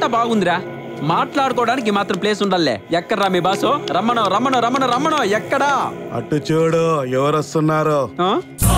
బాగుందిరా మాట్లాడుకోవడానికి ఈ మాత్రం ప్లేస్ ఉండాలే ఎక్కడ్రా మీ బాసు రమ్మను రమ్మను రమ్మను రమ్మను ఎక్కడా అటు చూడు ఎవరు వస్తున్నారు ఆ?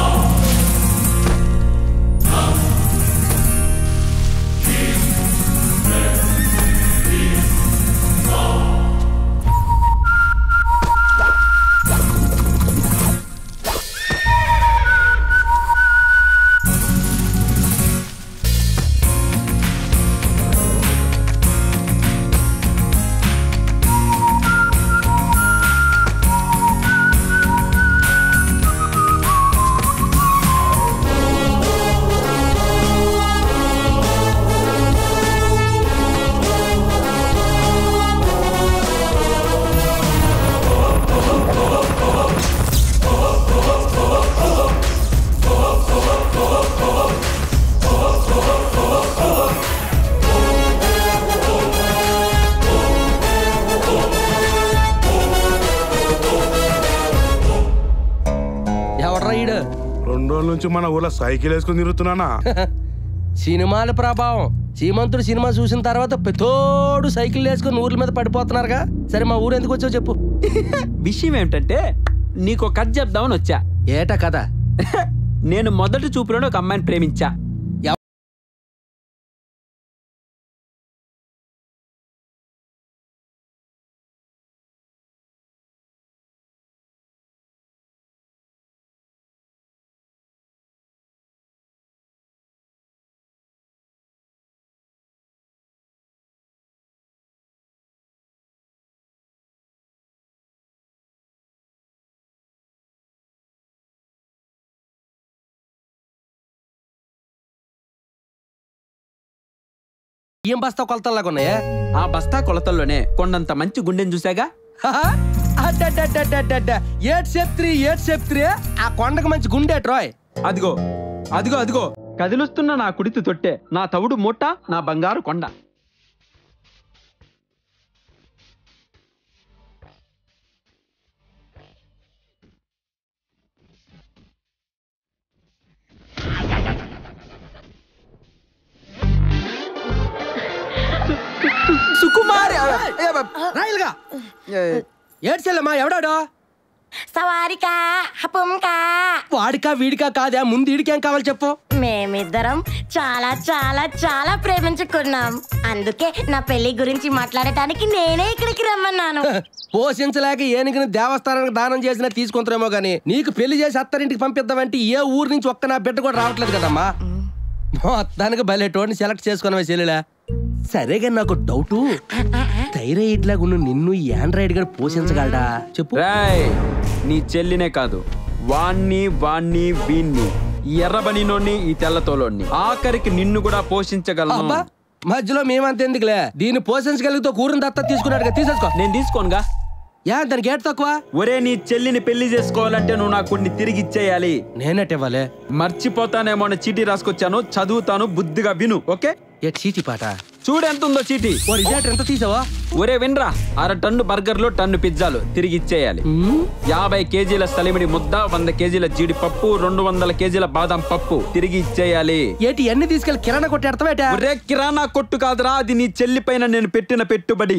ఎవడ్రా ఈడు రెండు రోజుల నుంచి మన ఊర్లో సైకిల్ వేసుకుని తిరుగుతున్నానా సినిమాల ప్రభావం సీమంతుడు సినిమా చూసిన తర్వాత పెతోడు సైకిల్ వేసుకుని ఊర్ల మీద పడిపోతున్నారుగా సరే మా ఊరు ఎందుకు వచ్చావు చెప్పు విషయం ఏమిటంటే నీకు ఒక కథ చెప్దామని వచ్చా ఏటా కదా నేను మొదటి చూపులోనే ఒక అమ్మాయిని ప్రేమించా ఏం బస్తా కొలతల్లాగా ఉన్నాయా ఆ బస్తా కొలతల్లోనే కొండంత మంచి గుండెని చూసాగా అడ్డడ్డడ్డడ్డడ్డ. ఏట్ చెప్త్రి ఏట్ చెప్త్రి ఆ కొండకు మంచి గుండె ట్రాయ్ అదిగో అదిగో అదిగో కదిలుస్తున్న నా కుడితి తొట్టే నా తవుడు మూట నా బంగారు కొండ సుకుమారి రాయలుగా ఏడ్ చెల్లమ్మా ఎవడాడో సవారికా హపుంకా వాడికా వీడికా కాదా ముందు ఈడికేం కావాలి చెప్పు మేమిద్దరం చాలా చాలా చాలా ప్రేమించుకున్నాం అందుకే నా పెళ్లి గురించి మాట్లాడటానికి నేనే ఇక్కడికి రమ్మన్నాను పోషించలేక ఏనుగుని దేవస్థానానికి దానం చేసినా తీసుకుంటారేమో గానీ నీకు పెళ్లి చేసి అత్తరింటికి పంపిద్దామంటే ఏ ఊరు నుంచి ఒక్క నా బిడ్డ కూడా రావట్లేదు కదమ్మా మొత్తానికి భలే టోని సెలెక్ట్ చేసుకున్నావే చెల్లెలా సరేగా నాకు డౌటు థైరాయిడ్ లాగా ఉన్న నిన్ను ఈ ఆండ్రాయిడ్ గడు పోషించగలడా చెప్పు రాయ్ నీ చెల్లినే కాదు వాణ్ణి వాణ్ణి వీణ్ణి ఈ ఎర్రబనినోని ఈ తెల్లతోలోని ఆఖరికి నిన్ను కూడా పోషించగలను అబ్బా మధ్యలో మేమంత ఎందుకులే దీన్ని పోషించగలిగితే కూరని దత్త తీసుకున్నాడు తీసేసుకో నేను తీసుకోనుగా యా దానికి ఏడు తక్కువ ఒరే నీ చెల్లిని పెళ్లి చేసుకోవాలంటే నువ్వు నాకు కొన్ని తిరిగి ఇచ్చేయాలి నేనట్టు ఇవ్వాలి మర్చిపోతానేమో అని చీటీ రాసుకొచ్చాను చదువుతాను బుద్ధిగా విను ఓకే ఏ చీటి పాట చూడు ఎంత ఉందో చీటీ ఓ రిజల్ట్ ఎంత తీసావా ఒరే వినరా అర టన్ను బర్గర్లు టన్ను పిజ్జాలు తిరిగి ఇచ్చేయాలి యాభై కేజీల సలిమిడి ముద్ద వంద కేజీల జీడిపప్పు రెండు వందల కేజీల బాదం పప్పు తిరిగి ఇచ్చేయాలి ఏటి ఎన్ని తీసుకెళ్లి కిరాణా కొట్టి ఎడతావేట ఒరే కిరాణా కొట్టు కాదురా అది నీ చెల్లి పైన నేను పెట్టిన పెట్టుబడి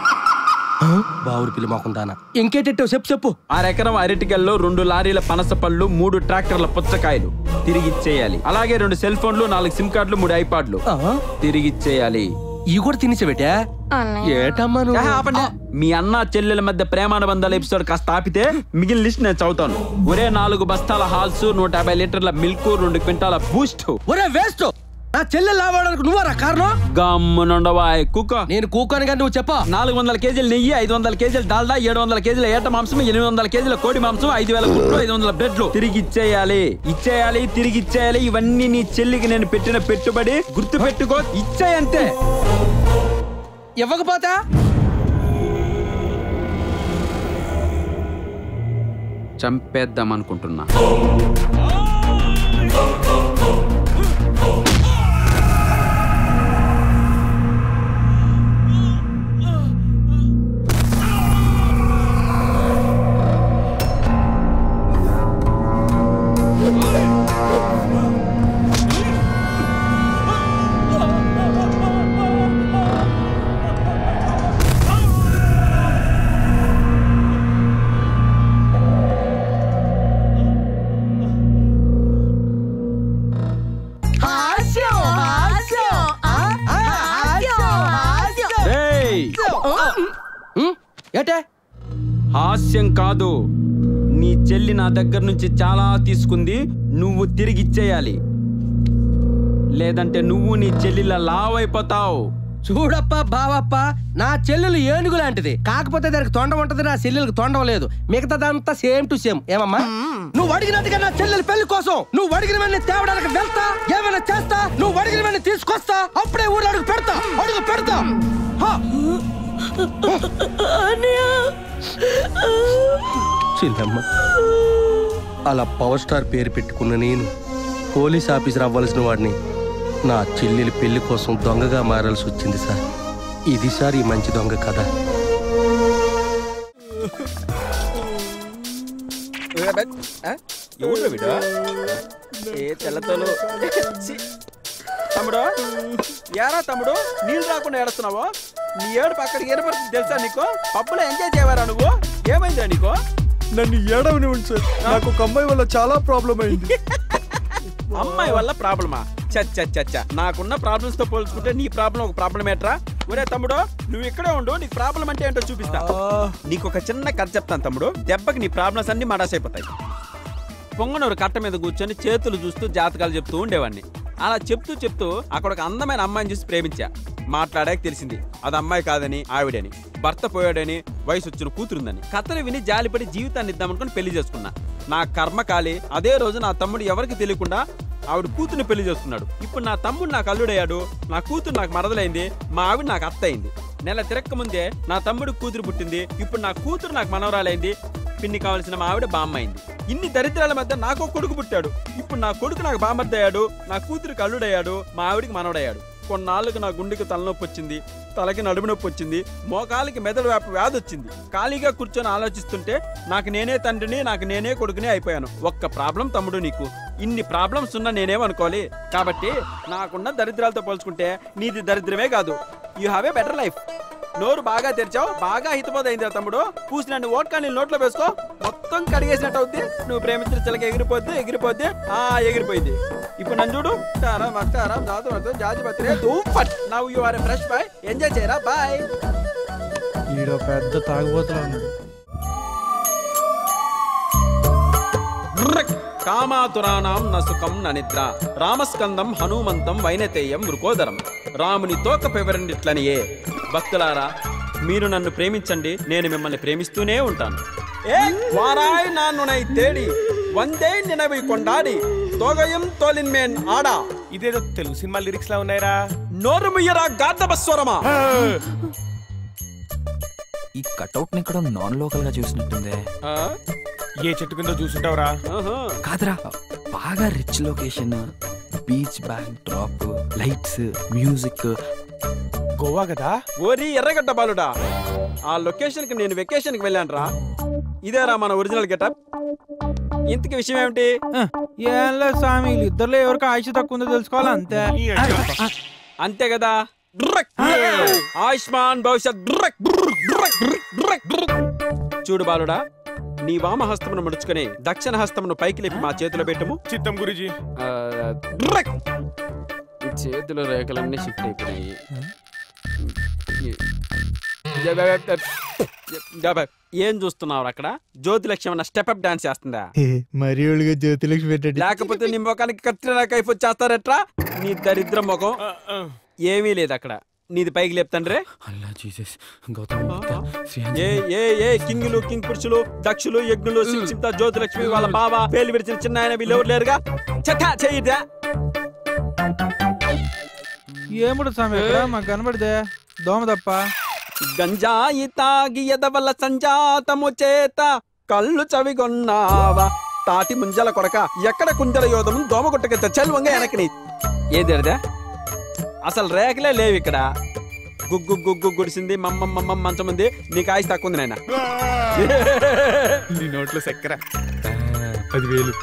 బావురు పిల్లి మొఖం దానా ఇంకేటెట్టావు చెప్పు చెప్పు అరెకరం అరటికల్లో రెండు లారీల పనస పళ్ళు మూడు ట్రాక్టర్ల పుచ్చకాయలు తిరిగి ఇచ్చేయాలి అలాగే రెండు సెల్ ఫోన్లు నాలుగు సిమ్ కార్డులు మూడు ఐపాడ్లు ఆ, తిరిగి ఇచ్చేయాలి ఇవి కూడా తినేసావేటా అన్నయ్య ఏటమ్మా ఆహా, నువ్వు ఆపండి. మీ అన్న చెల్లెల మధ్య ప్రేమానుబంధాల ఎపిసోడ్ కాస్త ఆపితే మిగిలిన లిస్ట్ నేను చదువుతాను ఒరే నాలుగు బస్తాల హాల్స్ నూట యాభై లీటర్ల మిల్క్ రెండు క్వింటాల బూస్ట్ ఒరే వేస్ట్ నా చెల్లెలు లావడానికి నువ్వరా కారణం గమ్మునుండవా కుక్క నేను కూకోని కానీ నువ్వు చెప్పా నాలుగు వందల కేజీల నెయ్యి ఐదు వందల కేజీల డాల్డా ఏడు వందల కేజీల ఏట మాంసం ఎనిమిది వందల కేజీల కోడి మాంసం ఐదు వేల గుడ్లు ఐదు వందల బ్రెడ్లు తిరిగి ఇచ్చేయాలి ఇచ్చేయాలి తిరిగి ఇచ్చేయాలి ఇవన్నీ నీ చెల్లికి నేను పెట్టిన పెట్టుబడి గుర్తు పెట్టుకో ఇచ్చేయంతే ఇవ్వకపోతా చంపేద్దాం అనుకుంటున్నా ఉమ్, ఏటే హాస్యం కాదు నీ చెల్లి నా దగ్గర నుంచి చాలా తీసుకుంది నువ్వు తిరిగి ఇచ్చేయాలి లేదంటే నువ్వు నీ చెల్లిలా లావైపోతావు చూడప్ప బావప్ప నా చెల్లెలు ఏనుగు లాంటిది కాకపోతే దానికి తొండం ఉంటది నా చెల్లెలకు తొండం లేదు మిగతాదంతా సేమ్ టు సేమ్ ఏమమ్మా నువ్వు అడిగినట్టుగా నా చెల్లెల పెళ్లి కోసం నువ్వు అడిగినవన్నీ తేవడానికి వెళ్తా ఏమైనా చేస్తా నువ్వు అడిగినవన్నీ తీసుకొస్తా అప్పుడే ఊరు అడుగు పెడతా అడుగు పెడతా హా. చిన్నమ్మ అలా పవర్ స్టార్ పేరు పెట్టుకున్న నేను పోలీస్ ఆఫీసర్ అవ్వాల్సిన వాడిని నా చెల్లెలి పెళ్లి కోసం దొంగగా మారాల్సి వచ్చింది సార్ ఇది సార్ ఈ మంచి దొంగ కథ ఎవరు వీడు ఏ తెల్లతోలు ఛీ. తమ్ముడు యారా తమ్ముడు నీళ్ళు రాకుండా ఏడుస్తున్నావు నీ ఏడు అక్కడికి ఏర్పడుతుంది తెలుసా నీకు పబ్బులో ఎంజాయ్ చేయవారా నువ్వు ఏమైందా నీకు నన్ను ఏడవని సార్ నాకు ఒక అమ్మాయి వల్ల చాలా ప్రాబ్లం అయింది అమ్మాయి వల్ల ప్రాబ్లమా చచ్చ చచ్చ నాకున్న ప్రాబ్లమ్స్ తో పోల్చుకుంటే నీ ప్రాబ్లం ఒక ప్రాబ్లం ఏట్రా ఒరే తమ్ముడు నువ్వు ఇక్కడే ఉండు నీకు ప్రాబ్లం అంటే ఏంటో చూపిస్తా నీకు ఒక చిన్న కథ చెప్తాను తమ్ముడు దెబ్బకి నీ ప్రాబ్లమ్స్ అన్ని మడాసైపోతాయి పొంగనూరు కట్ట మీద కూర్చొని చేతులు చూస్తూ జాతకాలు చెప్తూ ఉండేవాడిని అలా చెప్తూ చెప్తూ అక్కడ ఒక అందమైన అమ్మాయిని చూసి ప్రేమించా మాట్లాడాక తెలిసింది అది అమ్మాయి కాదని ఆవిడని భర్త పోయాడని వయసు వచ్చిన కూతురుందని కథలు విని జాలిపడి జీవితాన్ని ఇద్దామనుకుని పెళ్లి చేసుకున్నా నా కర్మ కాలి అదే రోజు నా తమ్ముడు ఎవరికి తెలియకుండా ఆవిడ కూతుర్ని పెళ్లి చేసుకున్నాడు ఇప్పుడు నా తమ్ముడు నాకు అల్లుడయ్యాడు నా కూతురు నాకు మరదలైంది మా ఆవిడ నాకు అత్త అయింది నెల తిరక్క ముందే నా తమ్ముడు కూతురు పుట్టింది ఇప్పుడు నా కూతురు నాకు మనవరాలైంది పిన్ని కావలసిన మా ఆవిడ బామ్మ అయింది ఇన్ని దరిద్రాల మధ్య నాకు ఒక కొడుకు పుట్టాడు ఇప్పుడు నా కొడుకు నాకు బామ్మర్దయ్యాడు నా కూతురికి అల్లుడయ్యాడు మా ఆవిడికి మనవడయ్యాడు కొన్నాళ్ళకు నా గుండెకి తలనొప్పి వచ్చింది తలకి నడుము నొప్పి వచ్చింది మోకాలికి మెదడు వ్యాప వ్యాధి వచ్చింది ఖాళీగా కూర్చొని ఆలోచిస్తుంటే నాకు నేనే తండ్రిని నాకు నేనే కొడుకుని అయిపోయాను ఒక్క ప్రాబ్లం తమ్ముడు నీకు ఇన్ని ప్రాబ్లమ్స్ ఉన్నా నేనేమనుకోవాలి కాబట్టి నాకున్న దరిద్రాలతో పోల్చుకుంటే నీది దరిద్రమే కాదు you have a better life నోరు బాగా తెరిచావు బాగా హితబోధైందిరా తమ్ముడు పూసి నన్ను ఓట్కా నీ నోట్లో వేసుకో మొత్తం కడిగేసినట్టు అవుద్ది నువ్వు ప్రేమించిన చిలక ఎగిరిపోద్ది ఎగిరిపోద్ది ఆ ఎగిరిపోయింది ఇప్పుడు నన్ను చూడు తారా మస్తారా జాతు వర్తం జాతి పత్రే super now you are fresh boy enjoy చేయరా బాయ్ ఈడో పెద్ద తాగుబోతులు ఉన్నాడు కామాతురాణం నసుకం ననిద్ర రామస్కందం హనుమంతం వైనతేయం వృకోదరం రాముని తోక పెవరండిట్లనియే భక్తులారా మీరు నన్ను ప్రేమించండి నేను మిమ్మల్ని ప్రేమిస్తూనే ఉంటాను ఏ వారాయ్ నాన్నునై తేడి వందే నినవి కొండాడి తోగయం తోలిన్మేన్ ఆడా ఇదేదో తెలుగు సినిమా లిరిక్స్ లా ఉన్నాయిరా నోరుముయ్యరా గార్ధబస్వరమా ఈ కటౌట్ ని ఇక్కడ నాన్ లోకల్ గా చూసినట్టుందే ఆ? ఏ చెట్టు కింద చూసుంటావురా ఆహా. కాదురా బాగా rich location beach back drop lights music Goa కదా ఓరి ఎర్రగడ్డ బాలుడా ఆ లొకేషన్ కి నేను వెకేషన్ కి వెళ్ళాను రా ఇదేరా మన ఒరిజినల్ గెటప్ ఇంతకి విషయం ఏమిటి ఏం లేదు స్వామి ఇద్దరులో ఎవరికి ఆయుష్ తక్కువ ఉందో తెలుసుకోవాలి అంతే ఈ అయ్యప్ప. అంతే కదా డ్రక్. ఆయుష్మాన్ భవిష్యత్ డ్రక్, డ్రక్, డ్రక్, డ్రక్. చూడు బాలుడా నీ వామహస్తమును ముడుచుకొని దక్షిణ హస్తమును పైకి లేపి మా చేతిలో పెట్టుము చిత్తం గురుజీ ఆ, డ్రక్. ఈ చేతిలో రేఖలన్నీ షిఫ్ట్ అయిపోయినాయి ఏం చూస్తున్నావు అక్కడ జ్యోతి లక్ష్యం స్టెప్ అప్ డాన్స్ చేస్తుందా మరి ఒళ్ళుగా జ్యోతిలక్ష్మి పెట్టండి లేకపోతే నీ ముఖానికి కత్తిన కైఫ్ వచ్చేస్తారట్రా నీ దరిద్ర ముఖం ఏమీ లేదు అక్కడ నీది పైకి లేపుతండ్రే అల్లా జీసస్ గౌతమ్ బుద్ధ, శ్రీ ఏ ఆంజనేయ. ఏ ఏ కింగులు కింగ్ పురుషులు దక్షులు యజ్ఞులు శిక్షిత జ్యోతిలక్ష్మి వాళ్ళ బావ పేలు విడిచిన చిన్న ఆయన వీళ్ళు ఎవరు లేరుగా చట్టా చెయ్యదా ఏముడు స్వామి ఇక్కడ మాకు కనబడితే దోమ తప్ప గంజాయి తాగి ఎదవల సంజాతము చేత కళ్ళు చవిగొన్నావా తాటి ముంజల కొడక ఎక్కడ కుంజల యోధము దోమ కొట్టక చల్వంగా వెనకని ఏదిరదా అసలు రేఖలే లేవు ఇక్కడ గుగ్గు గుగ్గు గుడిసింది మమ్మ మమ్మ మంచం ఉంది నీకు ఆయుష్ తక్కువ ఉంది నాయన నీ నోట్లో చక్కెర పదివేలు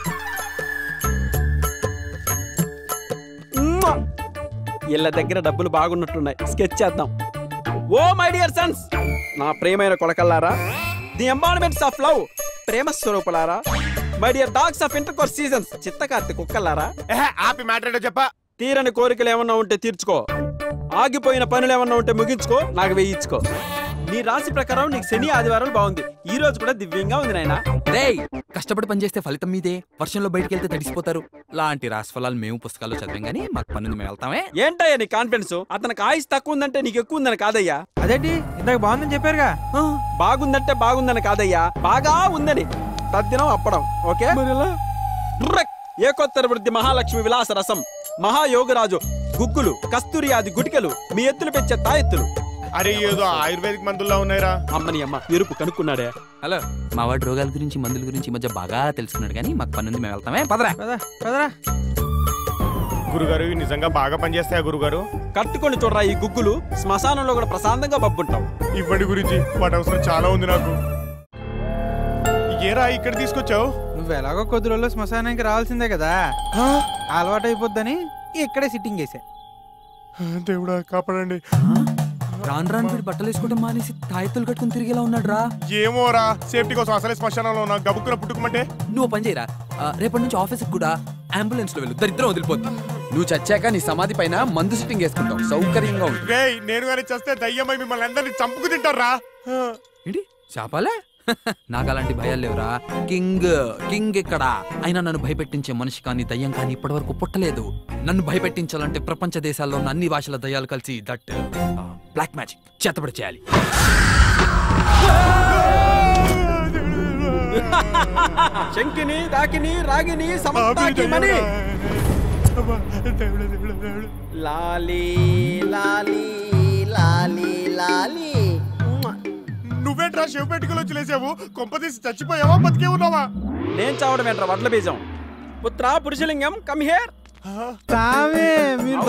వీళ్ళ దగ్గర డబ్బులు బాగున్నట్టున్నాయి స్కెచ్ చేద్దాం ఓ మై డియర్ సన్స్ నా ప్రేమైన కొడకల్లారా ది ఎంబాడిమెంట్స్ ఆఫ్ లవ్ ప్రేమ స్వరూపులారా my dear dogs of intercourse seasons చిత్తకార్తె కుక్కలారా ఏహే, ఆపి మాట్లాడో చెప్పా తీరని కోరికలు ఏమన్నా ఉంటే తీర్చుకో ఆగిపోయిన పనులు ఏమన్నా ఉంటే ముగించుకో నాకు వేయించుకో నీ రాశి ప్రకారం నీకు శని ఆదివారం బాగుంది ఈ రోజు కూడా దివ్యంగా ఉంది నాయనా రేయ్ కష్టపడి పనిచేస్తే ఫలితం మీదే వర్షంలో బయటికి వెళ్తే తడిసిపోతారు లాంటి రాశిఫలాలు మేము పుస్తకాల్లో చదివాం గానీ మాకు పనుంది మేము వెళ్తామే ఏంటయ్యా నీ కాన్ఫిడెన్స్ అతనికి ఆయుస్ తక్కువ ఉందంటే నీకు ఎక్కువ ఉందని కాదయ్యా అదేంటి ఇందాక బాగుందని చెప్పారుగా ఆ, బాగుందంటే బాగుందని కాదయ్యా బాగా ఉందని తద్దినం అప్పడం ఓకే రుర్రక్. ఏకోత్తర వృద్ధి మహాలక్ష్మి విలాస రసం మహాయోగరాజు గుగ్గులు కస్తూరి ఆది గుటికలు మీ ఎత్తులు పెంచే తాయెత్తులు అరే ఏదో ఆయుర్వేదిక్ మందుల్లా ఉన్నాయిరా అమ్మని అమ్మ ఎరుపు కనుక్కున్నాడే హలో మా వాడు రోగాల గురించి మందుల గురించి ఈ మధ్య బాగా తెలుసుకున్నాడు కానీ మాకు పనుంది మేము వెళ్తామే పదరా పదా పదరా గురుగారు ఇవి నిజంగా బాగా పనిచేస్తాయా గురుగారు కట్టుకొని చూడరా ఈ గుగ్గులు శ్మశానంలో కూడా ప్రశాంతంగా బబ్బుంటాం ఇవ్వండి గురించి వాటి అవసరం చాలా ఉంది నాకు ఏరా ఇక్కడ తీసుకొచ్చావు నువ్వు ఎలాగో కొద్ది రోజుల్లో శ్మశానానికి రావాల్సిందే కదా అలవాటు అయిపోద్దని ఇక్కడే సిట్టింగ్ వేసా దేవుడా కాపాడండి రాను రాను వీడు బట్టలు వేసుకోవడం మానేసి తాయెత్తులు కట్టుకుని తిరిగేలా ఉన్నాడు రా ఏమోరా సేఫ్టీ కోసం అసలే శ్మశానంలో ఉన్నా గబుక్కున పుట్టుకుమంటే నువ్వు ఓ పని చేయరా ఆ, రేపటి నుంచి ఆఫీస్కి కూడా అంబులెన్స్ లో వెళ్ళు దరిద్రం వదిలిపోద్ది నువ్వు చచ్చాక నీ సమాధి పైన మందు సిట్టింగ్ వేసుకుంటావు సౌకర్యంగా ఉంటుంది రేయ్ నేను కానీ చేస్తే దయ్యమై మిమ్మల్ని అందరినీ చంపుకు తింటారా ఏంటి శాపాలే నాకు అలాంటి భయాలు లేవురా కింగ్ కింగ్ ఇక్కడ అయినా నన్ను భయపెట్టించే మనిషి కానీ దయ్యం కానీ ఇప్పటివరకు పుట్టలేదు నన్ను భయపెట్టించాలంటే ప్రపంచ దేశాల్లో ఉన్న అన్ని భాషల దయ్యాలు కలిసి దట్ బ్లాక్ మ్యాజిక్ చేతబడి చేయాలి శంకిని దాకిని రాగిని సమంతాకి మని లాలీ లాలీ లాలీ లాలీ నువ్వేంట్రా శివ పెట్టుకుని వచ్చి లేసావు కొంపదీసి చచ్చిపోయావా బతికే ఉన్నావా నేను చావడం ఏంట్రా వడ్ల బీజం పుత్ర పురుషలింగం కమ్ హియర్ సామే మీరు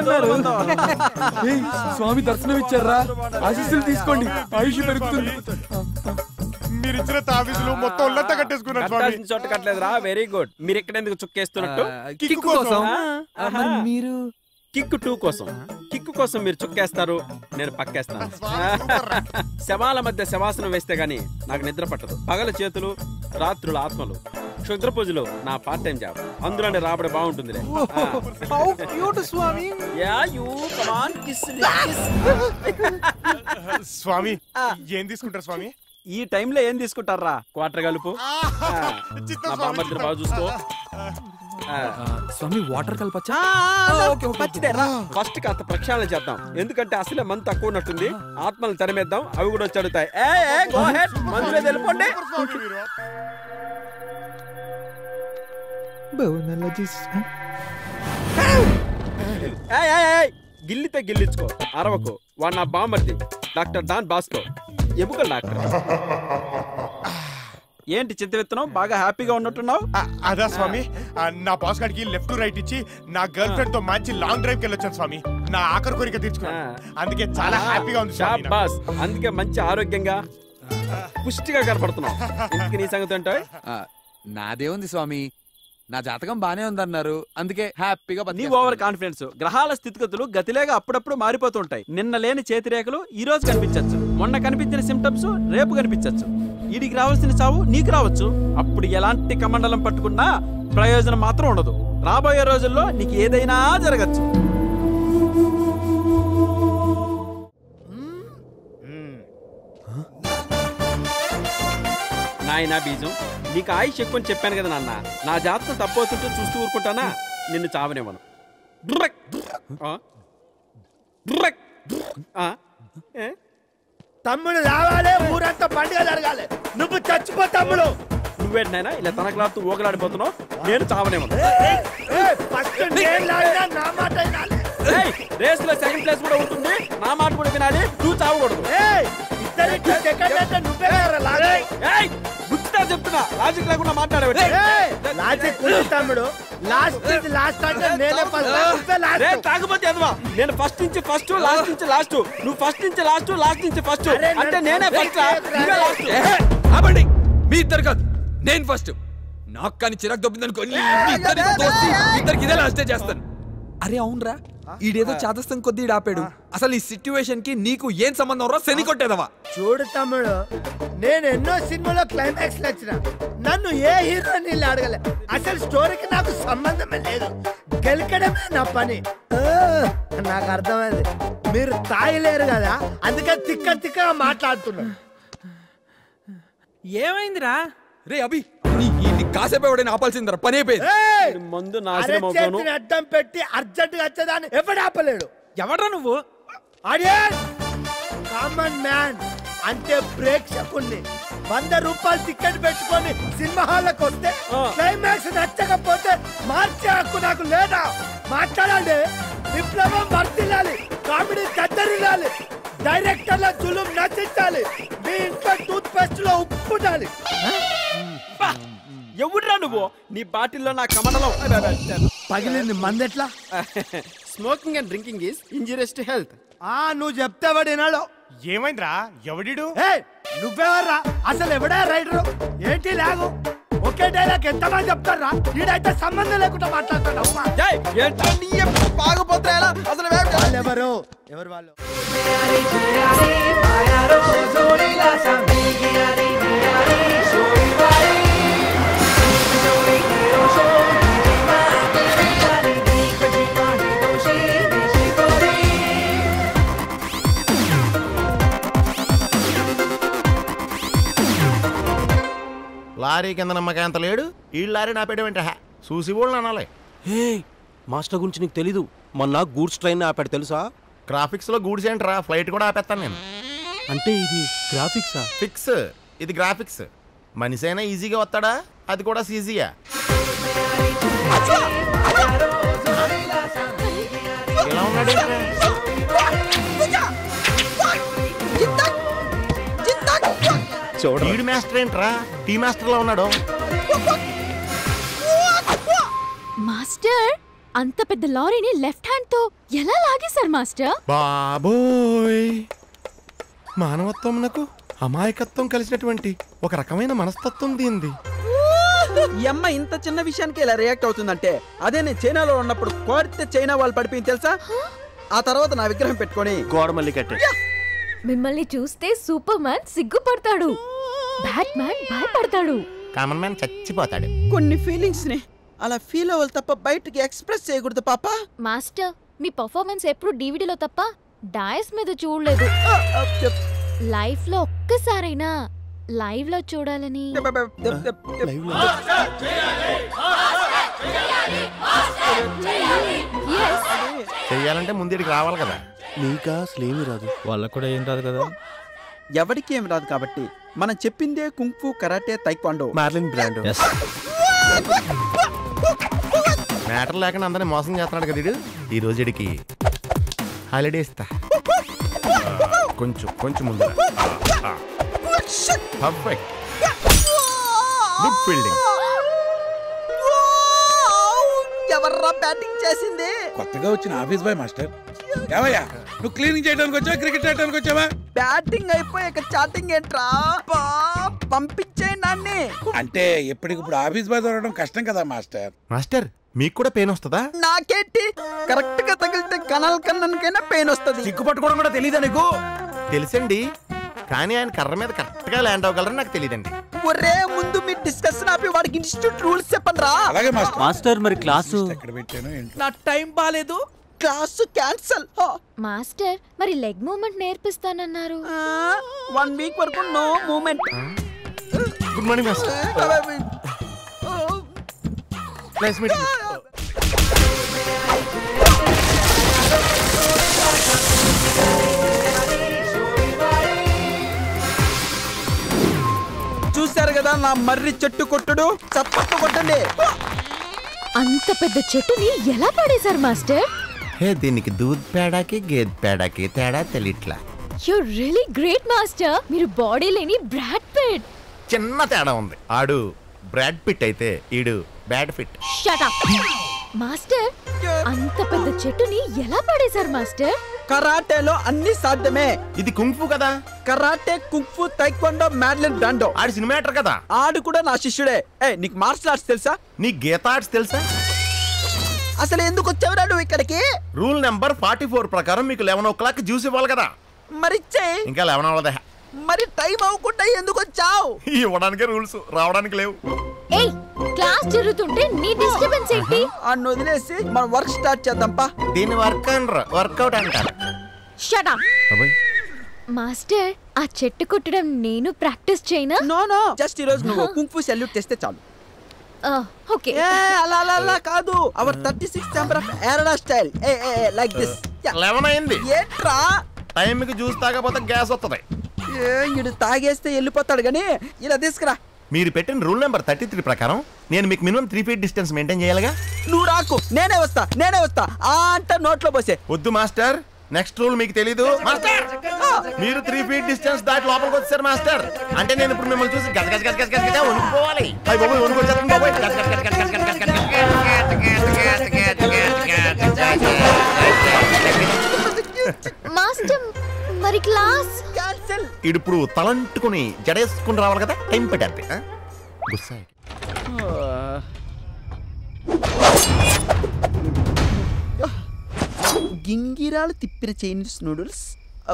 స్వామి దర్శనం ఇచ్చారా ఆశీస్సులు తీసుకోండి ఆయుష్ పెరుగుతుంది మీరు ఇచ్చిన తావీసులు మొత్తం ఉల్లంతా కట్టేసుకున్నారు స్వామి కట్టాల్సిన చోట కట్టలేదురా వెరీ గుడ్ మీరు ఎక్కడ ఎందుకు చుక్కేస్తున్నట్టు కిక్ కోసం ఆ, ఆ, మరి మీరు కిక్ టూ కోసం కిక్ కోసం మీరు చుక్కేస్తారు నేను పక్కేస్తాను శవాల మధ్య శవాసనం వేస్తే గాని నాకు నిద్ర పట్టదు పగల చేతులు రాత్రుల ఆత్మలు క్షుద్ర పూజలు నా పార్ట్ టైం జాబ్ అందులోనే రాబడి బాగుంటుందిలే స్వామి యా యూ కమాన్ కిస్ స్వామి ఏం తీసుకుంటారు స్వామి ఈ టైంలో ఏం తీసుకుంటారా క్వార్టర్ కలుపు ఆ, చిత్తం నా స్వామి. బామ్మర్దిని బాగా చూసుకో ఆ, ఆ, స్వామి వాటర్ కలపచ్చా ఫస్ట్ కాస్త ప్రక్షాళన చేద్దాం ఎందుకంటే అసలే మంత్ తక్కువ ఉన్నట్టుంది ఆత్మలు తరిమేద్దాం అవి కూడా వచ్చి అడుగుతాయి ఏ, ఏ, go ahead. మందులో వెళ్ళిపోండి స్వామి మీరు ఏయ్, ఏయ్, ఏయ్, గిల్లితే గిల్లించుకో అరవకు వాడు నా బామ్మర్ది డాక్టర్ డాన్ బాస్కో ఎముకల డాక్టర్ ఏంటి చింత విత్తనం బాగా హ్యాపీగా ఉన్నట్టున్నావు ఆ, అదా స్వామి ఆ, నా బాస్ గారికి లెఫ్ట్ రైట్ ఇచ్చి నా గర్ల్ ఫ్రెండ్ తో మంచి లాంగ్ డ్రైవ్ కి వెళ్ళొచ్చాను స్వామి నా ఆఖరి కోరిక తీర్చుకున్నాను అందుకే చాలా హ్యాపీగా ఉంది స్వామి నాకు. బాస్ అందుకే మంచి ఆరోగ్యంగా పుష్టిగా కనపడుతున్నావు ఇంటికి నీ సంగతి ఏంటో ఆ, నాదే ఉంది స్వామి నా జాతకం బానే ఉందన్నారు అందుకే హ్యాపీగా నీ బతికేస్తున్నాను. ఓవర్ కాన్ఫిడెన్స్ గ్రహాల స్థితిగతులు గతిలేగా అప్పుడప్పుడు మారిపోతుంటాయి నిన్న లేని చేతి రేఖలు ఈ రోజు కనిపించవచ్చు మొన్న కనిపించిన సిమ్టమ్స్ రేపు కనిపించవచ్చు వీడికి రావాల్సిన చావు నీకు రావచ్చు అప్పుడు ఎలాంటి కమండలం పట్టుకున్నా ప్రయోజనం మాత్రం ఉండదు రాబోయే రోజుల్లో నీకు ఏదైనా జరగచ్చు నాయనా బీజం నీకు ఆయుష్ ఎక్కువ అని చెప్పాను కదా నాన్న నా జాతకం తప్పవుతుంటే చూస్తూ ఊరుకుంటానా నిన్ను చావనివ్వను డ్రక్. ఆ? డ్రక్. ఆ? ఏ? తమ్ముడు రావాలి ఊరంతా పండుగ జరగాలి నువ్వు చచ్చిపో తమ్ముడు నువ్వేంటి నాయనా ఇలా తనకలాడుతూ ఊగలాడిపోతున్నావు నేను చావనివ్వను ఫస్ట్ నేను లాగినా నా మాట వినాలి ఏయ్, రేసులో సెకండ్ ప్లేస్ కూడా ఉంటుంది నా మాట కూడా వినాలి నువ్వు చావకూడదు ఏయ్, ఇద్దరికి సెకండ్ అంటే నువ్వే కదా లాగే ఏయ్, గుర్తుగా చెప్తున్నా లాజిక్ లేకుండా మాట్లాడేవాడి లాజిక్ ఉంది తమ్ముడు లాస్ట్ ఇది లాస్ట్ అంటే నేనే ఫస్ట్ నువ్వే రే లాస్ట్ తాగపోతే ఎదవా నేను ఫస్ట్ నుంచి ఫస్ట్ లాస్ట్ నుంచి లాస్ట్ నువ్వు ఫస్ట్ నుంచి లాస్ట్ లాస్ట్ నుంచి ఫస్ట్ అరే, అంటే నన్ను నేనే break ఫస్ట్ చేయకురా. నువ్వే లాస్ట్ ఏహే, ఆపండి మీ ఇద్దరు కాదు నేను ఫస్ట్ నాకు కానీ చిరాకు దొబ్బిందనుకో నీ ఇద్దరికి తోసి ఇద్దరికి ఇదే లాస్టే చేస్తాను అరే అవునరా ఈడేదో చాదస్తం కొద్దీ ఈడు ఆపాడు అసలు ఈ సిట్యువేషన్ కి నీకు ఏం సంబంధం రా శని కొట్టేదవా చూడు తమ్ముడు నేను ఎన్నో సినిమాలో క్లైమాక్స్ వచ్చిన నన్ను ఏ హీరో నీళ్ళు అడగలే అసలు స్టోరీకి నాకు సంబంధమే లేదు గెలకడమే నా పని ఆ, నాకు అర్థమైంది మీరు తాయలేరు కదా అందుకే తిక్క తిక్కగా మాట్లాడుతున్నారు ఏమైందిరా రే అభి నీ ఈ కాసేపు ఎవడైనా ఆపాల్సిందిరా పని అయిపోయింది ఏయ్! మందు అరచేతిని అడ్డం పెట్టి అర్జెంట్ గా వచ్చేదాన్ని ఎవడు ఆపలేడు ఎవడ్రా నువ్వు ఆడియన్స్ కామన్ మ్యాన్ అంటే ప్రేక్షకుణ్ణి వంద రూపాయలు టికెట్ పెట్టుకొని సినిమా హాల్కి వస్తే క్లైమాక్స్ నచ్చకపోతే మార్చే హక్కు నాకు లేదా మాట్లాడాలి విప్లవం వర్తిల్లాలి కామెడీ కద్దరిల్లాలి డైరెక్టర్ల జులుం నచ్చించాలి మీ ఇంట్లో టూత్ పేస్ట్ లో ఉప్పు ఉండాలి ఎవడ్రా నువ్వు నీ బాటిల్లో నా కమడలం పగిలింది మందెట్లా smoking and drinking is injurious to health ఆ నువ్వు చెప్తావాడు వినాలో ఏమైందిరా ఎవడిడు ఏ నువ్వెవర్రా అసలు ఎవడా రైడరు ఏంటి లాగు ఒకే డైలాగ్ ఎంతమంది చెప్తారా ఈడైతే సంబంధం లేకుండా మాట్లాడుతున్నావు అసలు వాళ్ళు ఎవరు ఎవరు వాళ్ళు లారీ కింద నమ్మకాయ అంత లేడు ఈ లారీ నా పెట్టేమంటే చూసి వాళ్ళు అనాలి హే మాస్టర్ గురించి నీకు తెలీదు మొన్న గూడ్స్ ట్రైన్ ఆపాడు తెలుసా గ్రాఫిక్స్ లో గూడ్స్ ఏంట్రా ఫ్లైట్ కూడా ఆపేస్తాను నేను అంటే ఇది గ్రాఫిక్సా ఫిక్స్ ఇది గ్రాఫిక్స్ మనిషి అయినా ఈజీగా వస్తాడా అది కూడా సీజీయా ఎలా ఉన్నాడు ఏంట్రా? ఈడు మాస్టర్ ఏంట్రా టీ మాస్టర్ లో ఉన్నాడు మాస్టర్ అంత పెద్ద లారీని లెఫ్ట్ హ్యాండ్ తో ఎలా లాగేశారు మాస్టర్ బాబోయ్ మానవత్వం నాకు అమాయకత్వం కలిసినటువంటి ఒక రకమైన మనస్తత్వం దీంది ఈ అమ్మ ఇంత చిన్న విషయానికి ఇలా రియాక్ట్ అవుతుందంటే అదే నేను చైనాలో ఉన్నప్పుడు కోరితే చైనా వాళ్ళు పడిపోయింది తెలుసా ఆ తర్వాత నా విగ్రహం పెట్టుకొని గోడ మళ్ళీ కట్టే మిమ్మల్ని చూస్తే సూపర్ మ్యాన్ సిగ్గుపడతాడు బ్యాట్ మ్యాన్ భయపడతాడు కామన్ మ్యాన్ చచ్చిపోతాడు కొన్ని ఫీలింగ్స్ ని అలా ఫీల్ అవ్వాలి తప్ప బయటకి ఎక్స్ప్రెస్ చేయకూడదు పాప మాస్టర్ మీ పర్ఫార్మెన్స్ ఎప్పుడు డివిడీలో తప్ప డయస్ మీద చూడలేదు లైఫ్ లో ఒక్కసారైనా లైవ్ లో చూడాలని Yes. చెయ్యాలంటే ముందుడికి రావాలి కదా నీకా అసలేమీ రాదు వాళ్ళకు కూడా ఏం రాదు కదా ఎవరికి ఏం రాదు కాబట్టి మనం చెప్పిందే kung fu karate taekwondo Marlon Brando matter లేకుండా అందరిని మోసం చేస్తున్నాడు కదా వీడు. ఈ రోజు ఇడికి హాలిడే ఇస్తా కొంచెం కొంచెం ముందు పర్ఫెక్ట్ గుడ్ ఫీల్డింగ్ ఎవర్రా బ్యాటింగ్ చేసింది కొత్తగా వచ్చిన ఆఫీస్ బాయ్ మాస్టర్ ఏవయ్యా నువ్వు క్లీనింగ్ చేయడానికి వచ్చావా క్రికెట్ ఆడడానికి వచ్చావా బ్యాటింగ్ అయిపోయాక చాటింగ్ ఏంట్రా బా, పంపించేయ్ నాన్ని అంటే ఎప్పటికిప్పుడు ఆఫీస్ బాయ్ దొరకడం కష్టం కదా మాస్టర్ మాస్టర్ మీకు కూడా పెయిన్ వస్తుందా నాకేంటి కరెక్ట్ గా తగిలితే కనాల్ కన్నన్కైనా పెయిన్ వస్తది సిగ్గు పట్టుకోవడం కూడా తెలియదా నీకు తెలుసండి కానీ ఆయన కర్ర మీద కరెక్ట్ గా ల్యాండ్ అవ్వగలరని నాకు తెలియదండి ఒరే ముందు మీ డిస్కషన్ ఆపి వాడికి ఇన్స్టిట్యూట్ రూల్స్ చెప్పండి రా అలాగే మాస్టర్ మాస్టర్ మరి క్లాసు ఎక్కడ పెట్టాను ఏంటో నా టైం బాలేదు క్లాసు క్యాన్సల్ మాస్టర్ మరి లెగ్ మూమెంట్ నేర్పిస్తానన్నారు వన్ వీక్ వరకు no movement good morning master nice meeting చూశారు కదా నా మర్రి చెట్టు కొట్టుడు చప్పట్లు కొట్టండి అంత పెద్ద చెట్టుని ఎలా పడేశారు మాస్టర్ హే దీనికి దూద్ పేడకి గేద్ పేడకి తేడా తెలియట్లా యు రియలీ గ్రేట్ మాస్టర్ మీరు బాడీ లేని బ్రాడ్ పిట్ చిన్న తేడా ఉంది ఆడు బ్రాడ్ పిట్ అయితే ఈడు bad fit shut up master అంత పెద్ద చెట్టుని ఎలా పడేశారు మాస్టర్ కరాటేలో అన్ని సాధ్యమే ఇది కుంఫు కదా karate kung fu taekwondo Marlon Brando ఆడి సినిమాటర్ కదా ఆడు కూడా నా శిష్యుడే ఏ నీకు మార్షల్ ఆర్ట్స్ తెలుసా నీ గీత ఆర్ట్స్ తెలుసా అసలు ఎందుకు వచ్చావురా నువ్వు ఇక్కడికి రూల్ నెంబర్ ఫార్టీ ఫోర్ ప్రకారం మీకు లెవెన్ ఓ క్లాక్ జ్యూస్ ఇవ్వాలి కదా మరిచ్చే ఇంకా లెవెన్ అవ్వదే మరి టైం అవ్వకుండా ఎందుకు వచ్చావు ఇవ్వడానికి రూల్స్ రావడానికి లేవు ఏయ్ క్లాస్ జరుగుతుంటే నీ డిస్టర్బెన్స్ ఏంటి అన్ను వదిలేసి మనం వర్క్ స్టార్ట్ చేద్దాంపా దీన్ని వర్క్ అనరు వర్కౌట్ అంటారు షట్ అప్ అబ్బాయి మాస్టర్ ఆ చెట్టు కుట్టడం నేను ప్రాక్టీస్ చేయనా నో నో జస్ట్ ఈ రోజు నువ్వు కుంఫు సెల్యూట్ తెస్తే చాలు ఓకే ఏ అలా అలా అలా కాదు our thirty six chamber of ఏరడా స్టైల్ ఏ ఏ లైక్ దిస్ లెవెన్ అయింది ఏంట్రా టైంకి జ్యూస్ తాగకపోతే గ్యాస్ వస్తుంది ఏ ఇడు తాగేస్తే వెళ్ళిపోతాడు గానీ ఇలా తీసుకురా మీరు పెట్టిన రూల్ నెంబర్ థర్టీ త్రీ ప్రకారం నేను మీకు minimum three feet distance maintain చేయాలిగా నువ్వు రాకు నేనే వస్తా నేనే వస్తా ఆ అంట నోట్లో పోసే వద్దు మాస్టర్ నెక్స్ట్ రూల్ మీకు తెలీదు మాస్టర్ మీరు త్రీ ఫీట్ డిస్టెన్స్ దాటి లోపలికి వచ్చారు మాస్టర్ అంటే నేను ఇప్పుడు మిమ్మల్ని చూసి గజ గజ గజ గజ గజ గజ వణుకుపోవాలి అయ్యి బాబోయ్ వణుకొచ్చేస్తుంది బాబోయ్ గజ గజ గజ గజ గజ గజ గజ మాస్టర్ మరి క్లాస్ క్యాన్సిల్ ఇప్పుడు తలంటుకుని జడేసుకుని రావాలి కదా టైం పెట్టాలి గుస్సాయి గింగిరాలు తిప్పిన చైనీస్ నూడిల్స్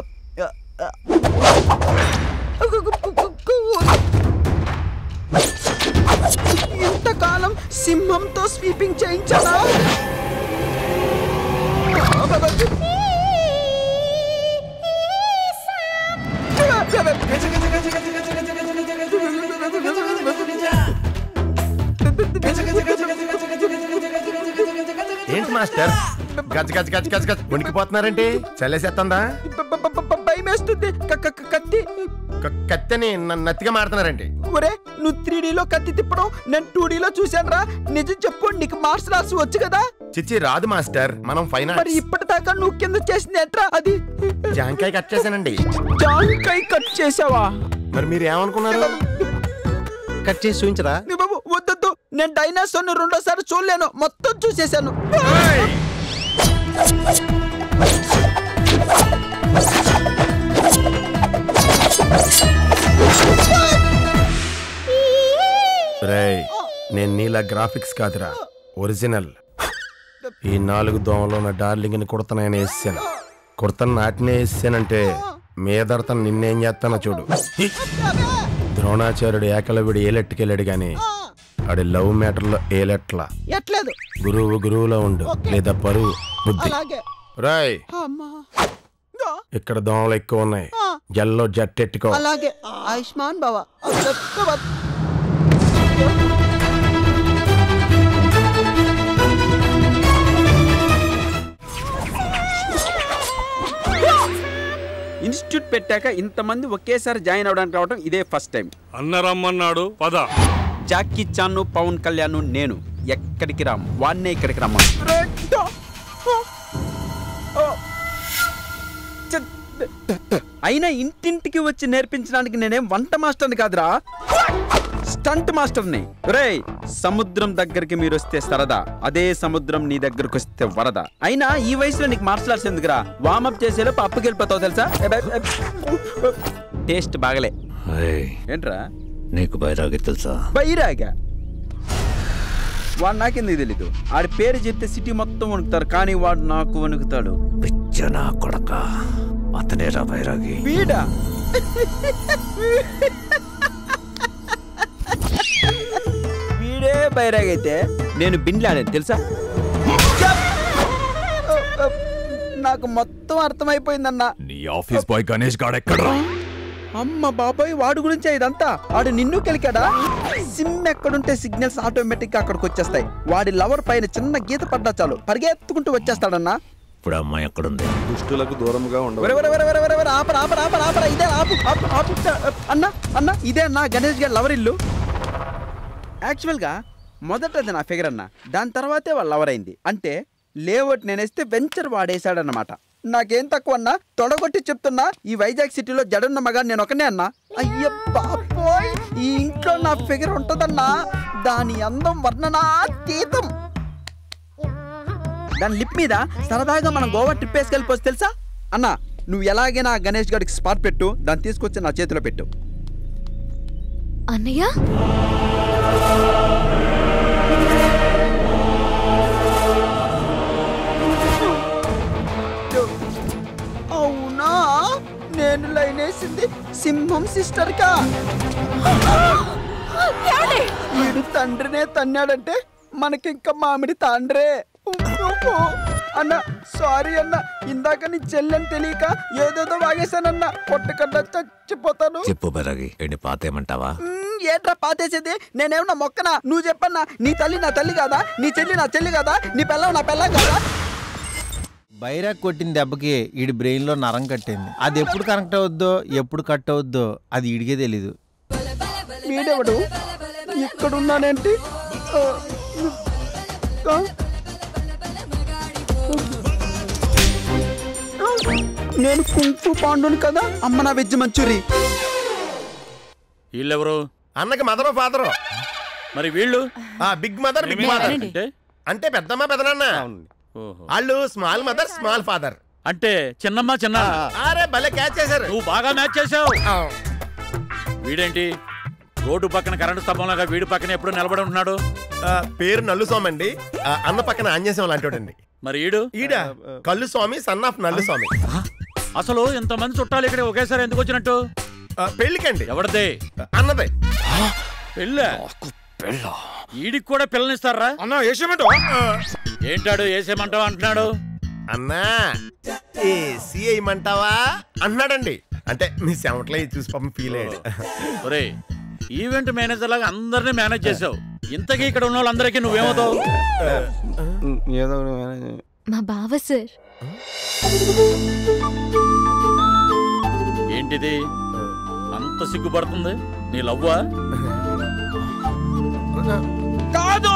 ఇంతకాలం సింహంతో స్వీపింగ్ చేయించానా ఏంటి మాస్టర్ గజ గజ గజ గజ గజ వణికిపోతున్నారేంటి చల్లేసేస్తుందా భయం వేస్తుంది కత్తి క- కత్తెని న- నత్తిగా మాడుతున్నారేంటి ఒరే నువ్వు త్రీ లో కత్తి తిప్పడం నేను టూ లో చూశాను రా నిజం చెప్పు నీకు మార్షల్ ఆర్ట్స్ వచ్చు కదా చిచ్చి రాదు మాస్టర్ మనం ఫైన్ మరి ఇప్పటిదాకా నువ్వు కింద చేసింది ఎట్రా అది జాంకాయ కట్ చేశానండి జాంకాయ కట్ చేసావా మరి మీరు ఏమనుకున్నారు కట్ చేసి చూపించరా నీ బాబు వద్దొద్దు నేను డైనాసోర్ రెండోసారి చూడలేను మొత్తం చూసేశాను రేయ్ నేను నీలా గ్రాఫిక్స్ కాదురా ఒరిజినల్ ఈ నాలుగు దోమలో నా డార్లింగ్ని కుడతనని వేసాను కుడతను నాటినే వేసానంటే మీదడతను నిన్నేం చేస్తానో చూడు ద్రోణాచార్యుడు ఏకలవిడి ఏలెట్టుకెళ్ళాడు గాని ఆడి లవ్ మ్యాటర్లో ఏలెట్లా ఎట్లేదు గురువు గురువులో ఉండు లేదా పరువు బుద్ధి అలాగే రాయ్ అమ్మా ఇక్కడ దోమలు ఎక్కువ ఉన్నాయి జల్లో జట్టెట్టుకో అలాగే ఆయుష్మాన్ బావా ఇన్స్టిట్యూట్ పెట్టాక ఇంతమంది ఒకేసారి జాయిన్ అవడానికి రావడం ఇదే ఫస్ట్ టైం అన్న రమ్మన్నాడు పద జాకీ చాన్ పవన్ కళ్యాణ్ నేను ఎక్కడికి రాము వాన్నే ఇక్కడికి రమ్మ అయినా ఇంటింటికి వచ్చి నేర్పించడానికి నేనేం వంట మాస్టర్ని కాదురా స్టంట్ మాస్టర్ని రే సముద్రం దగ్గరికి మీరు వస్తే సరదా అదే సముద్రం నీ దగ్గరకు వస్తే వరద అయినా ఈ వయసులో నీకు మార్షల్ ఆర్ట్స్ ఎందుకురా వామప్ చేసేలోపు అప్పుకి వెళ్ళిపోతావు తెలుసా టేస్ట్ బాగలే ఏంట్రా నీకు బైరాగి తెలుసా బైరాగా వాడు నాకెందుకు తెలీదు ఆడి పేరు చెప్తే సిటీ మొత్తం వణుకుతారు కానీ వాడు నాకు వణుకుతాడు పిచ్చనా కొడక అతనేరా బైరాగి వీడా వీడే బైరాగైతే నేను బిన్లాడాను తెలుసా నాకు మొత్తం అర్థమైపోయిందన్నా నీ ఆఫీస్ బాయ్ గణేష్ గాడు ఎక్కడా అమ్మ బాబాయ్ వాడి గురించే ఇదంతా వాడు నిన్ను కెలికాడా సిమ్ ఎక్కడుంటే సిగ్నల్స్ ఆటోమేటిక్ గా అక్కడికి వచ్చేస్తాయి వాడి లవర్ పైన చిన్న గీత పడ్డా చాలు పరిగెత్తుకుంటూ వచ్చేస్తాడన్నా ఇప్పుడు అమ్మాయి ఎక్కడుంది దుష్టులకు దూరంగా ఒరే, ఒరే, ఒరే, ఒరే, ఒరే, ఒరే, ఆపరా, ఆపరా, ఆపరా, ఆపరా, ఇదే ఆపు, ఆపు, ఆపు. అన్న అన్న ఇదే అన్న గణేష్ గారి లవర్ ఇల్లు యాక్చువల్గా మొదట అది నా ఫిగర్ అన్న దాని తర్వాతే వాళ్ళ లవర్ అయింది అంటే లేఅవుట్ నేనేస్తే వెంచర్ వాడేశాడన్నమాట నాకేం తక్కువ అన్నా తొడగొట్టి చెప్తున్నా ఈ వైజాగ్ సిటీలో జడున్న మగా నేను ఒకనే అన్నా అయ్య బాబోయ్ ఈ ఇంట్లో నా ఫిగర్ ఉంటుందన్నా దాని అందం వర్ణనాతీతం దాని లిప్ మీద సరదాగా మనం గోవా ట్రిప్ వేసుకెళ్ళిపోవచ్చు తెలుసా అన్న నువ్వు ఎలాగైనా ఆ గణేష్ గారికి స్పాట్ పెట్టు దాన్ని తీసుకొచ్చి నా చేతిలో పెట్టు అన్నయ్య అవునా నేను లైన్ వేసింది సింహం సిస్టర్ కా వీడు తండ్రినే తన్నాడంటే మనకింక మామిడి తండ్రే అన్న సారీ అన్న ఇందాక నీ చెల్లెని తెలియక ఏదేదో వాగేశానన్న పొట్టకన్నా చచ్చిపోతాను చెప్పు బైరాగి ఏంటి పాతేమంటావా మ్మ్, ఏంట్రా పాతేసేది నేనేమన్నా మొక్కనా నువ్వు చెప్పన్నా నీ తల్లి నా తల్లి కాదా నీ చెల్లి నా చెల్లి కాదా నీ పిల్లం నా పిల్లం కాదా బైరాక్ కొట్టిన దెబ్బకి ఈడి బ్రెయిన్ లో నరం కట్టింది అది ఎప్పుడు కనెక్ట్ అవుద్దో ఎప్పుడు కట్ అవుద్దో అది ఈడికే తెలీదు వీడెవడు ఇక్కడున్నానేంటి ఆ, ఆ, నేను కుంఫు పాండుని కదా అమ్మ నా వెజ్ మంచూరి వీళ్ళెవరు అన్నకి మదర్ ఫాదర్ మరి వీళ్ళు బిగ్ మదర్ బిగ్ ఫాదర్ అంటే అంటే పెద్దమ్మ పెదనాన్న వాళ్ళు స్మాల్ మదర్ స్మాల్ ఫాదర్ అంటే చిన్నమ్మ చిన్న అరే భలే క్యాచ్ చేశారు నువ్వు బాగా మ్యాచ్ చేసావు వీడేంటి రోడ్డు పక్కన కరెంటు స్తంభంలాగా వీడి పక్కన ఎప్పుడు నిలబడి ఉంటున్నాడు ఆ, పేరు నల్లు స్వామి అండి ఆ, అన్న పక్కన ఆంజనేయం లాంటి మరి ఈడు ఈడ కళ్ళు స్వామి సన్ ఆఫ్ నల్లు స్వామి అసలు ఇంతమంది చుట్టాలు ఇక్కడ ఒకేసారి ఎందుకు వచ్చినట్టు పెళ్లికండి ఎవరిదే అన్నదే పెళ్ళ ఈడికి కూడా పిల్లనిస్తారా అన్న వేసేమంటావా ఏంటాడు వేసేమంటావు అంటున్నాడు అన్నా ఏసీ వేయమంటావా అన్నాడండి అంటే మీ సెవెంట్లో చూసి పాపం ఫీల్ అయ్యాడు ఒరే ఈవెంట్ మేనేజర్ లాగా అందరినీ మేనేజ్ చేసావు ఇంతకీ ఇక్కడ ఉన్న వాళ్ళందరికీ నువ్వేమవుతావు ఏదో మా బావ సార్ ఏంటిది అంత సిగ్గుపడుతుంది నీ లవ్వా కాదు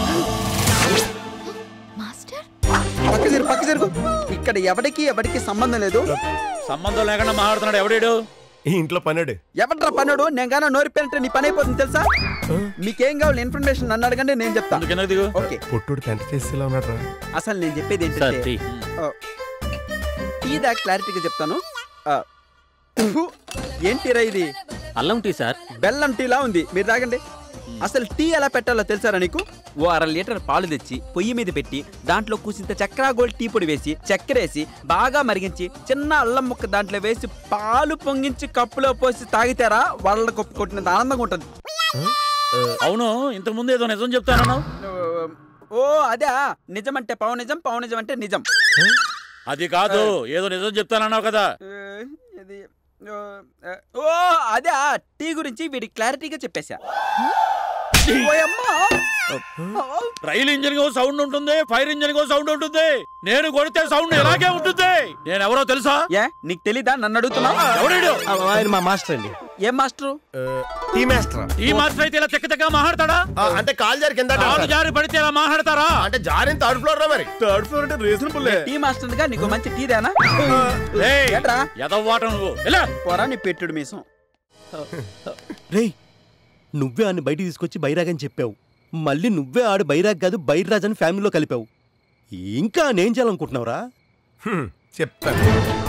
మాస్టర్ పక్క జరుగు పక్క జరుగు ఇక్కడ ఎవరికి ఎవరికి సంబంధం లేదు సంబంధం లేకుండా మాట్లాడుతున్నాడు ఎవడేడు ఈ ఇంట్లో పనుడు ఎవడ్రా పనుడు నేను గాన నోరి పేరంటే నీ పని అయిపోతుంది తెలుసా మీకేం కావాలి ఇన్ఫర్మేషన్ నన్ను అడగండి నేను చెప్తాను ఓకే పొట్టుడు పెంట చేసేలా ఉన్నాడు అసలు నేను చెప్పేది సార్, ఏంటంటే టీ. ఆ, టీ దా క్లారిటీగా చెప్తాను ఆ, ఫు, ఏంటిరా ఇది అల్లం టీ సార్ బెల్లం టీలా ఉంది మీరు తాగండి అసలు టీ ఎలా పెట్టాలో తెలుసారా నీకు ఓ అర లీటర్ పాలు తెచ్చి పొయ్యి మీద పెట్టి దాంట్లో కూసింత చక్కెర గోల్డ్ టీ పొడి వేసి చక్కెర వేసి బాగా మరిగించి చిన్న అల్లం ముక్క దాంట్లో వేసి పాలు పొంగించి కప్పులో పోసి తాగితారా వాళ్ళ కప్పు కొట్టినంత ఆనందంగా ఉంటుంది అవును ఇంతకు ముందు ఏదో నిజం చెప్తాను ఓ అదే నిజం అంటే పవ నిజం పవ నిజం అంటే నిజం అది కాదు ఏదో నిజం చెప్తానన్నావు కదా ఇది ఓ అదే టీ గురించి వీడి క్లారిటీగా చెప్పేశా ఓయమ్మా. రైలు ఇంజిన్ కో సౌండ్ ఉంటుంది ఫైర్ ఇంజిన్ కో సౌండ్ ఉంటుంది నేను కొడితే సౌండ్ ఇలాగే ఉంటుంది నేను ఎవరో తెలుసా ఏ నీకు తెలీదా నన్ను అడుగుతున్నావు ఎవడీడు? ఆయన మా మాస్టర్ అండి ఏం మాస్టరు టీ మాస్టర్ ఈ మాస్టర్ అయితే ఇలా చెక్క చెక్క మాట్లాడతాడా అంటే కాల్ జారి కింద కాలు జారి పడితే ఇలా మాట్లాడతారా అంటే జారిన థర్డ్ ఫ్లోర్ లో మరి థర్డ్ ఫ్లోర్ అంటే రీజనబుల్ టీ మాస్టర్ గా నీకు మంచి టీ దేనా ఏయ్, ఏంట్రా ఎదవ్వాట నువ్వు ఎలా పోరా నీ పెట్టుడు మీసం రేయ్ నువ్వే ఆడిని బయటికి తీసుకొచ్చి బైరాగ్ అని చెప్పావు మళ్ళీ నువ్వే ఆడు బైరాగ్ కాదు బైర్రాజ్ అని ఫ్యామిలీలో కలిపావు ఇంకా నేను చేయాలనుకుంటున్నావురా చెప్తాను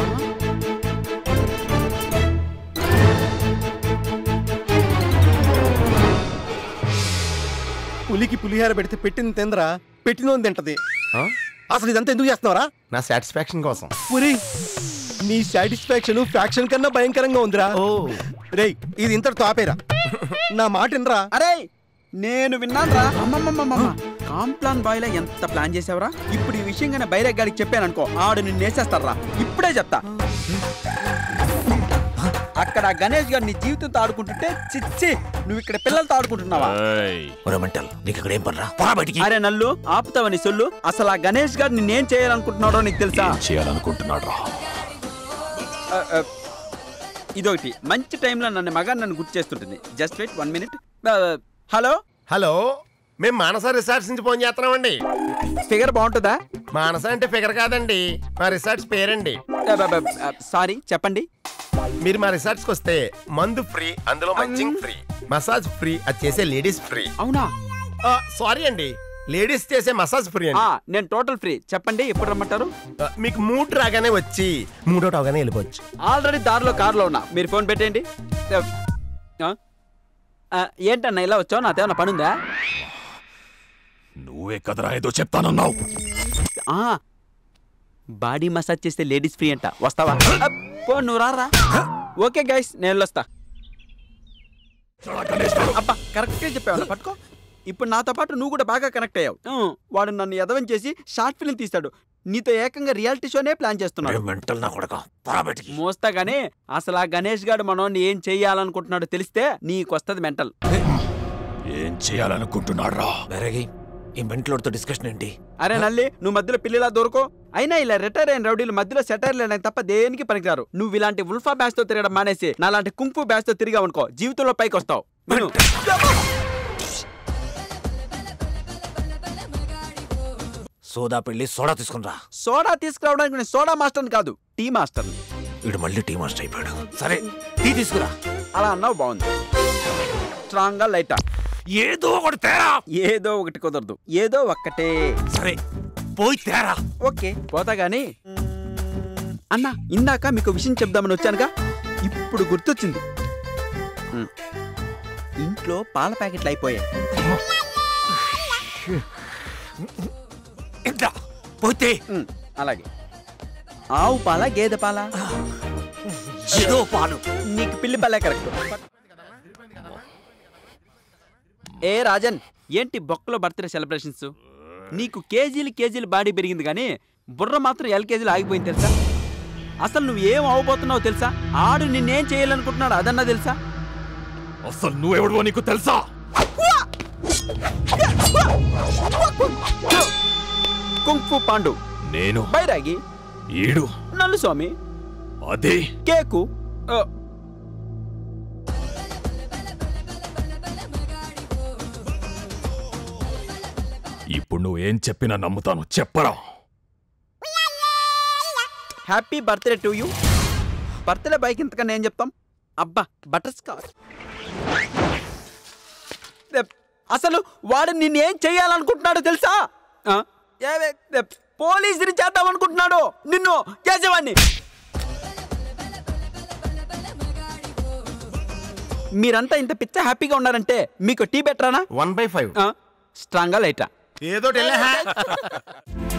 పులికి పులిహార పెడితే పెట్టింది తిందరా పెట్టినోని తింటది అసలు ఇదంతా ఎందుకు చేస్తున్నావురా నా సాటిస్ఫాక్షన్ కోసం పురి నీ సాటిస్ఫాక్షన్ ఫ్యాక్షన్ కన్నా భయంకరంగా ఉందిరా ఓ రేయ్ ఇది ఇంతటితో ఆపేరా నా మాట వినరా అరే నేను విన్నాను రా అమ్మమ్మమ్మమ్మ కాంప్లాన్ బాయ్ లా ఎంత ప్లాన్ చేసావురా ఇప్పుడు ఈ విషయంగానే బైరక్ గాడికి చెప్పాను అనుకో ఆడు నిన్ను వేసేస్తారా ఇప్పుడే చెప్తా అక్కడ గణేష్ గారు నీ జీవితంతో ఆడుకుంటుంటే చిచ్చి నువ్వు ఇక్కడ పిల్లలతో ఆడుకుంటున్నావా మెంటల్ నీకు ఇక్కడ ఏం పడరా పోరా బయటికి అరే నల్లు ఆపుతావని సొల్లు అసలు ఆ గణేష్ గారు నిన్నేం చేయాలనుకుంటున్నాడో నీకు తెలుసా చేయాలనుకుంటున్నాడు రా ఆ, ఆ, ఇదొకటి మంచి టైంలో నన్ను మగ నన్ను గుర్తు చేస్తుంటుంది just wait one minute hello hello మేము మానస రిసార్ట్స్ నుంచి ఫోన్ చేస్తున్నామండి ఫిగర్ బాగుంటుందా మానస అంటే ఫిగర్ కాదండి మా రిసార్ట్స్ పేరండి సారీ చెప్పండి మీరు మా రిసార్ట్స్ కి వస్తే మందు ఫ్రీ అందులో మంచింగ్ ఫ్రీ మసాజ్ ఫ్రీ అది చేసే లేడీస్ ఫ్రీ అవునా సారీ అండి లేడీస్ చేసే మసాజ్ ఫ్రీ అండి ఆ, నేను టోటల్ ఫ్రీ చెప్పండి ఎప్పుడు రమ్మంటారు ఆ, మీకు మూడ్ రాగానే వచ్చి మూడోటి అవగానే వెళ్ళిపోవచ్చు ఆల్రెడీ దారిలో కారులో ఉన్నా మీరు ఫోన్ పెట్టేయండి ఆ? ఆ, ఏంటన్నా ఇలా వచ్చావు నాతో పని ఉందా నువ్వే కదరా ఏదో చెప్తానన్నావు ఆ, బాడీ మసాజ్ చేస్తే లేడీస్ ఫ్రీ అంట వస్తావా అప్, పో నువ్వు రారా ఓకే గైస్ నేను వెళ్ళొస్తా అబ్బా కరెక్ట్గా చెప్పావు పట్టుకో ఇప్పుడు నాతో పాటు నువ్వు కూడా బాగా కనెక్ట్ అయ్యావు ఉం, వాడు నన్ను ఎదవం చేసి షార్ట్ ఫిల్మ్ తీస్తాడు నీతో ఏకంగా రియాలిటీ షోనే ప్లాన్ చేస్తున్నాడు మెంటల్ నా కొడక పరా బయటికి మోస్తాగానే అసలు ఆ గణేష్ గాడు మనోని ఏం చెయ్యాలనుకుంటున్నాడో తెలిస్తే నీకొస్తది మెంటల్ ఏం చేయాలనుకుంటున్నాడు రా వెరగి ఈ మెంటలోడితో డిస్కషన్ ఏంటి అరే నల్లి నువ్వు మధ్యలో పిల్లిలా దొరకో అయినా ఇలా రిటైర్ అయిన రౌడీలు మధ్యలో సెటైర్ లేని తప్ప దేనికి పనికిరారు నువ్వు ఇలాంటి ఉల్ఫా బ్యాచ్ తో తిరగడం మానేసి నాలాంటి కుంఫు బ్యాచ్ తో తిరిగా అనుకో జీవితంలో పైకి వస్తావు విను. సోదా పెళ్లి సోడా తీసుకునిరా సోడా తీసుకురావడానికి నేను సోడా మాస్టర్ని కాదు టీ మాస్టర్ని వీడు మళ్ళీ టీ మాస్టర్ అయిపోయాడు సరే టీ తీసుకురా అలా అన్నావు బాగుంది స్ట్రాంగ్ గా లైటా ఏదో ఒకటి తేరా ఏదో ఒకటి కుదరదు ఏదో ఒక్కటే సరే పోయి తేరా ఓకే పోతా గానీ అన్న ఇందాక మీకు విషయం చెప్దామని వచ్చానుగా ఇప్పుడు గుర్తొచ్చింది మ్. ఇంట్లో పాల ప్యాకెట్లు అయిపోయాయి ఎంత పోతే మ్, అలాగే ఆవు పాల గేదె పాల ఏదో పాలు నీకు పిల్లి పాలే కరెక్ట్ ఏ రాజన్ ఏంటి బొక్కలో బర్త్డే సెలబ్రేషన్స్ నీకు కేజీలు కేజీలు బాడీ పెరిగింది కానీ బుర్ర మాత్రం ఎల్కేజీలు ఆగిపోయింది తెలుసా అసలు నువ్వు ఏం అవ్వబోతున్నావు తెలుసా ఆడు నిన్నేం చేయాలనుకుంటున్నాడు అదన్నా తెలుసా అసలు నువ్వెవడవో నీకు తెలుసా కుంఫు పాండు నేను బైరాగి ఈడు నల్లు స్వామి అదే కేకు ఆ, ఇప్పుడు నువ్వేం చెప్పినా నమ్ముతాను చెప్పరా happy birthday to you birthday bike ఇంతకన్నా ఏం చెప్తాం అబ్బా బటర్ స్కాచ్ అసలు వాడు నిన్నేం చేయాలనుకుంటున్నాడో తెలుసా ఆ? ఏవే, ఏ, పోలీసుని చేద్దాం అనుకుంటున్నాడు నిన్ను చేసేవాడిని మీరంతా ఇంత పిచ్చ హ్యాపీగా ఉన్నారంటే మీకు టీ బెటరానా వన్ బై ఫైవ్ స్ట్రాంగా లైటా ఏదో